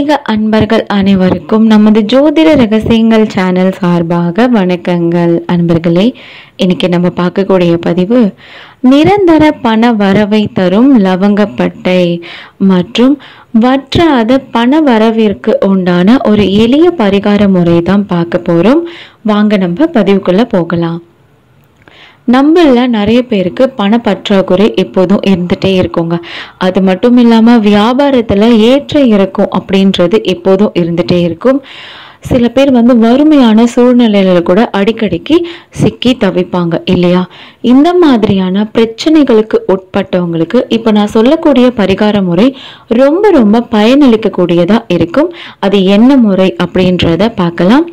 ஆன்மீக அன்பர்கள் அனைவருக்கும் நமது ஜோதிட ரகசியங்கள் சேனல் சார்பாக வணக்கங்கள் அன்பர்களே இன்னைக்கு நம்ம பார்க்கக்கூடிய பதிவு நிரந்தர பண வரவை தரும் லவங்கப்பட்டை மற்றும் வற்றாத பண வரவிற்கு உண்டான ஒரு எளிய பரிகார முறை தான் பார்க்க போறோம் வாங்க நம்ம பதிவுக்குள்ள போகலாம் நம்மள நிறைய பேருக்கு பணப்பற்றாக்குறை எப்போதும் இருந்துட்டே இருக்குங்க அது மட்டும் இல்லாமல் வியாபாரத்தில் ஏற்ற இறக்கும் அப்படின்றது எப்போதும் இருந்துட்டே இருக்கும் சில பேர் வந்து வறுமையான சூழ்நிலையில கூட அடிக்கடிக்கு சிக்கி தவிப்பாங்க இல்லையா இந்த மாதிரியான பிரச்சனைகளுக்கு உட்பட்டவங்களுக்கு இப்போ நான் சொல்லக்கூடிய பரிகார முறை ரொம்ப ரொம்ப பயனளிக்கக்கூடியதா இருக்கும் அது என்ன முறை அப்படின்றத பார்க்கலாம்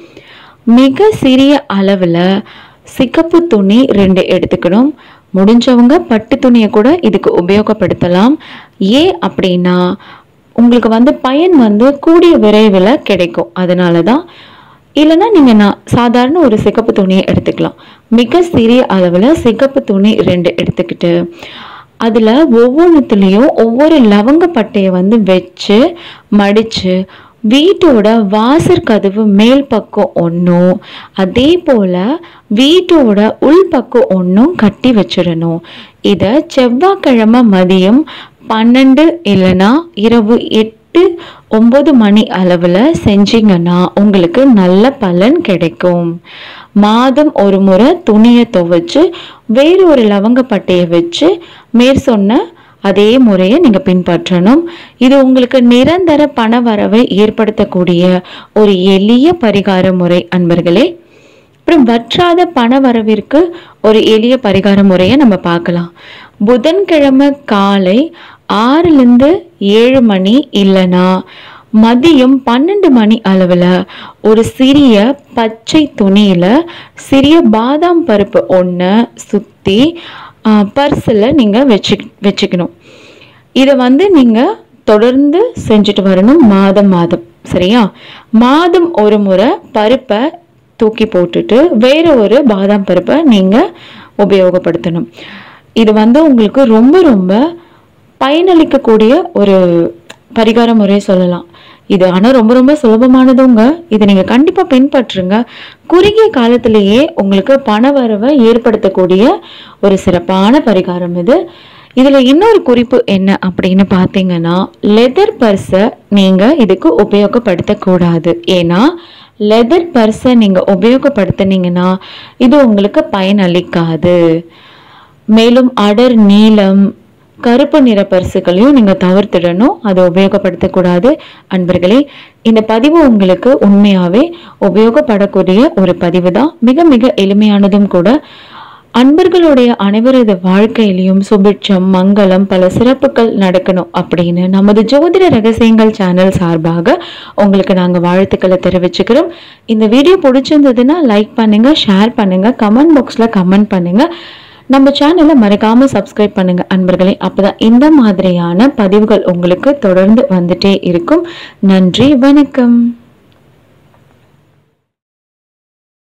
மிக சிறிய அளவில் சிகப்பு துணி ரெண்டு எடுத்துக்கணும் முடிஞ்சவங்க பட்டு துணியை கூட இதுக்கு உபயோகப்படுத்தலாம் ஏன் அப்படின்னா உங்களுக்கு வந்து பயன் வந்து கூடிய விரைவில் கிடைக்கும் அதனால தான் இல்லைன்னா நீங்கள் நான் சாதாரண ஒரு சிகப்பு துணியை எடுத்துக்கலாம் மிக சிறிய அளவில் சிகப்பு துணி ரெண்டு எடுத்துக்கிட்டு அதில் ஒவ்வொன்றுத்துலேயும் ஒவ்வொரு லவங்கப்பட்டையை வந்து வச்சு மடித்து வீட்டோட வாசற் கதவு மேல் பக்கம் ஒன்றும் அதே போல் வீட்டோட உள் பக்கம் ஒன்றும் கட்டி வச்சிடணும் இதை செவ்வாய்க்கிழமை மதியம் பன்னெண்டு இல்லைன்னா இரவு எட்டு ஒம்பது மணி அளவில் செஞ்சீங்கன்னா உங்களுக்கு நல்ல பலன் கிடைக்கும் மாதம் ஒரு முறை துணியை துவைச்சு வேறு ஒரு லவங்கப்பட்டையை வச்சு மேற் சொன்ன அதே முறையை நீங்கள் பின்பற்றணும் இது உங்களுக்கு நிரந்தர பண வரவை ஏற்படுத்தக்கூடிய ஒரு எளிய பரிகார முறை அன்பர்களே அப்புறம் வற்றாத பண வரவிற்கு ஒரு எளிய பரிகார முறையை நம்ம பார்க்கலாம் புதன்கிழமை காலை ஆறுலேருந்து ஏழு மணி இல்லைன்னா மதியம் பன்னெண்டு மணி அளவில் ஒரு சிறிய பச்சை துணியில் சிறிய பாதாம் பருப்பு ஒன்று சுற்றி பர்ஸில் நீங்கள் வச்சு வச்சுக்கணும் இதை வந்து நீங்கள் தொடர்ந்து செஞ்சுட்டு வரணும் மாதம் மாதம் சரியா மாதம் ஒரு முறை பருப்பை தூக்கி போட்டுட்டு வேற ஒரு பாதாம் பருப்பை நீங்கள் உபயோகப்படுத்தணும் இது வந்து உங்களுக்கு ரொம்ப ரொம்ப பயனளிக்கக்கூடிய ஒரு பரிகார முறை சொல்லலாம் இது ஆனால் ரொம்ப ரொம்ப சுலபமானதுங்க இதை நீங்கள் கண்டிப்பாக பின்பற்றுங்க குறுகிய காலத்திலேயே உங்களுக்கு பண வரவை ஏற்படுத்தக்கூடிய ஒரு சிறப்பான பரிகாரம் இது இதில் இன்னொரு குறிப்பு என்ன அப்படின்னு பார்த்தீங்கன்னா லெதர் பர்ஸை நீங்கள் இதுக்கு உபயோகப்படுத்தக்கூடாது ஏன்னா லெதர் பர்ஸை நீங்கள் உபயோகப்படுத்தினீங்கன்னா இது உங்களுக்கு பயனளிக்காது மேலும் அடர் நீளம் கருப்பு நிற பரிசுகளையும் நீங்கள் தவிர்த்திடணும் அதை உபயோகப்படுத்தக்கூடாது அன்பர்களே இந்த பதிவு உங்களுக்கு உண்மையாகவே உபயோகப்படக்கூடிய ஒரு பதிவு தான் மிக மிக எளிமையானதும் கூட அன்பர்களுடைய அனைவரது வாழ்க்கையிலையும் சுபிட்சம் மங்களம் பல சிறப்புகள் நடக்கணும் அப்படின்னு நமது ஜோதிட ரகசியங்கள் சேனல் சார்பாக உங்களுக்கு நாங்கள் வாழ்த்துக்களை தெரிவிச்சுக்கிறோம் இந்த வீடியோ பிடிச்சிருந்ததுன்னா லைக் பண்ணுங்க ஷேர் பண்ணுங்க கமெண்ட் பாக்ஸில் கமெண்ட் பண்ணுங்க நம்ம சேனலை மறக்காம சப்ஸ்கிரைப் பண்ணுங்க அன்பர்களே அப்பதான் இந்த மாதிரியான பதிவுகள் உங்களுக்கு தொடர்ந்து வந்துட்டே இருக்கும் நன்றி வணக்கம்